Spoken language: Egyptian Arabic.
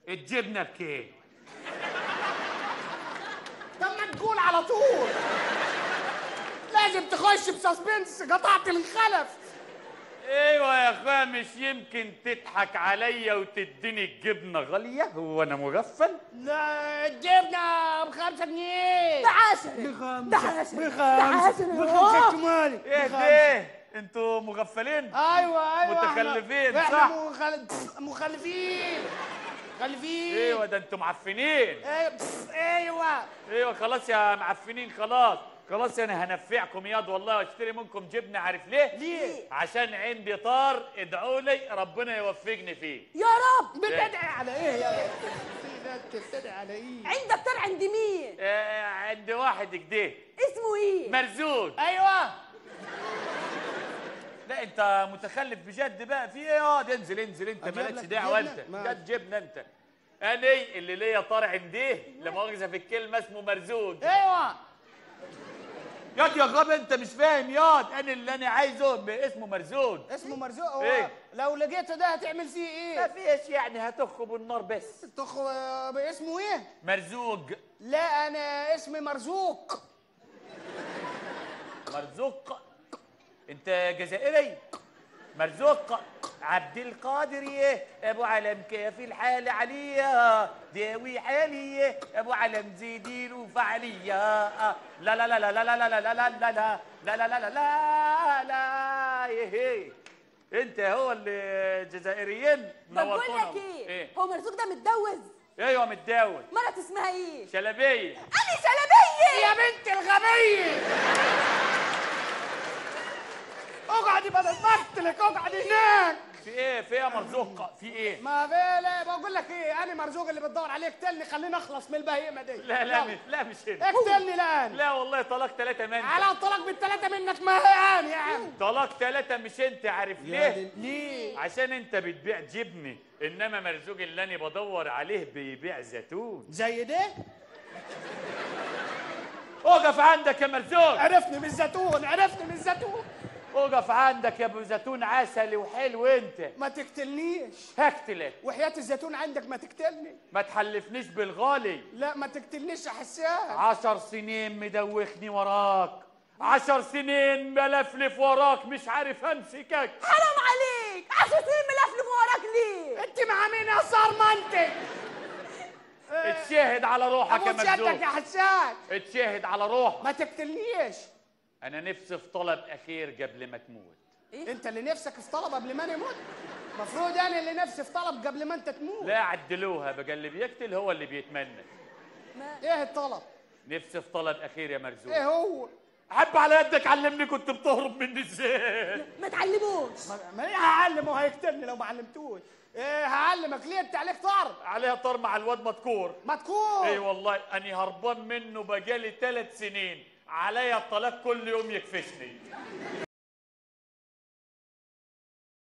الجبنه بكام طب ما تقول على طول لازم تخش بسسبنس قطعت الخلف ايوه يا اخويا مش يمكن تضحك عليا وتديني الجبنه غاليه هو انا مغفل لا الجبنه بخمسة جنيه ده عشرة بخمسة ده عشرة بخمسة ده عشرة بخمسة أوه. تمالي ايه ده انتوا مغفلين ايوه ايوه إحنا- متخلفين، احنا صح؟ مخل... مخلفين مخلفين ايوه ده انتوا معفنين ايوه بف، ايوه ايوه خلاص يا معفنين خلاص خلاص انا هنفعكم ياض والله واشتري منكم جبنه عارف ليه ليه؟ عشان عندي طار ادعوا لي ربنا يوفقني فيه يا رب بتدعي على ايه يا بنت بتدعي على ايه عندك طار عند مين آه عندي واحد كده اسمه ايه مرزوق ايوه لا انت متخلف بجد بقى في ايه ياض انزل انزل انت أجيب مالكش لك دعوه جبنة؟ انت ما- جد جبنه انت انا اللي ليا طار عنديه لا مؤاخذه في الكلمه اسمه مرزوق ايوه ياض يا غبي انت مش فاهم ياض انا اللي انا عايزه اسمه مرزوق اسمه مرزوق هو إيه؟ لو لقيته ده هتعمل فيه ما ايه؟ فيش يعني هتخه بالنار بس تخ اسمه ايه؟ مرزوق لا انا اسمي مرزوق مرزوق انت جزائري مرزوق عبد القادر يه ابو علم كيف الحال عليا داوي حالي ابو علم زيدين وفعليا لا لا لا لا لا لا لا لا لا لا لا لا لا لا لا لا لا يهي انت هو اللي جزائريين بقول نورتونا. لك ايه ايه هو مرزوق ده متجوز ايوه متداول مرات اسمها ايه شلبيه انا شلبيه يا بنت الغبية اقعدي بدل ما اقتلك اقعدي هناك في ايه في ايه يا مرزوق في ايه ما في لا بقول لك ايه انا مرزوق اللي بتدور عليه اقتلني خليني اخلص من البهيمه دي لا لا يلا. مش لا مش هنا اقتلني الان لا والله طلاق ثلاثة منك على الطلاق بالثلاثه منك ما هي انا يا عم طلاق ثلاثة مش انت عارف ليه؟ ليه عشان انت بتبيع جبني انما مرزوق اللي انا بدور عليه بيبيع زيتون زي ده اقف عندك يا مرزوق عرفني من الزيتون عرفني من الزيتون اقف عندك يا ابو زيتون عسلي وحلو انت ما تقتلنيش هقتلك وحياة الزيتون عندك ما تقتلني ما تحلفنيش بالغالي لا ما تقتلنيش يا حسان عشر سنين مدوخني وراك عشر سنين ملفلف وراك مش عارف امسكك حرام عليك عشر سنين ملفلف وراك ليه انت مع مين يا صار ما انت اتشاهد على روحك يا اموت يدك يا مرزوق حسان اتشاهد على روحك ما تقتلنيش انا نفسي في طلب اخير قبل ما تموت انت اللي نفسك في طلب قبل ما انا اموت المفروض انا اللي نفسي في طلب قبل ما انت تموت لا عدلوها بقى اللي بيقتل هو اللي بيتمنى ايه الطلب نفسي في طلب اخير يا مرزوق ايه هو حب على يدك علمني كنت بتهرب مني ازاي ما تعلموش ما- ما ايه هعلمه هيقتلني لو ما علمتوش ايه هعلمك ليه انت عليك طرب عليها طار مع الواد مذكور ما تكون اي والله اني هربان منه بقالي ثلاث سنين عليا الطلاق كل يوم يكفشني